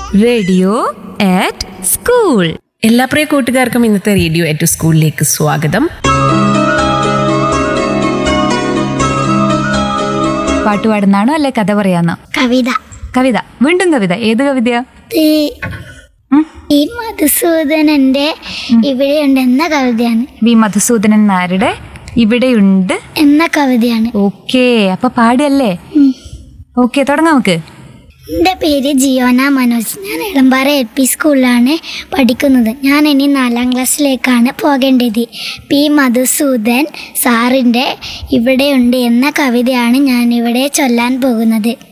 radio ആറ്റ് school എല്ലാ പ്രിയ കൂട്ടുകാർക്കും ഇന്നത്തെ റേഡിയോ ഏറ്റു സ്കൂളിലേക്ക് സ്വാഗതം പാട്ട് പാടുന്നാണോ അല്ലെ കഥ പറയാന്നോ കവിത കവിത വീണ്ടും കവിത ഏത് കവിതയാ ഈ ഈ മധുസൂദനന്റെ ഇവിടെയുണ്ട് എന്ന കവിതയാണ് വി മധുസൂദനൻ നായരുടെ ഇവിടെയുണ്ട് എന്ന കവിതയാണ് ഓക്കേ അപ്പൊ പാടിയല്ലേ ഓക്കെ തുടങ്ങാം നമുക്ക് എൻ്റെ പേര് ജിയോന മനോജ് ഞാൻ എളമ്പാറ എൽ പി സ്കൂളിലാണ് പഠിക്കുന്നത് ഞാൻ ഇനി നാലാം ക്ലാസ്സിലേക്കാണ് പോകേണ്ടത് പി മധുസൂദൻ സാറിൻ്റെ ഇവിടെയുണ്ട് എന്ന കവിതയാണ് ഞാൻ ഇവിടെ ചൊല്ലാൻ പോകുന്നത്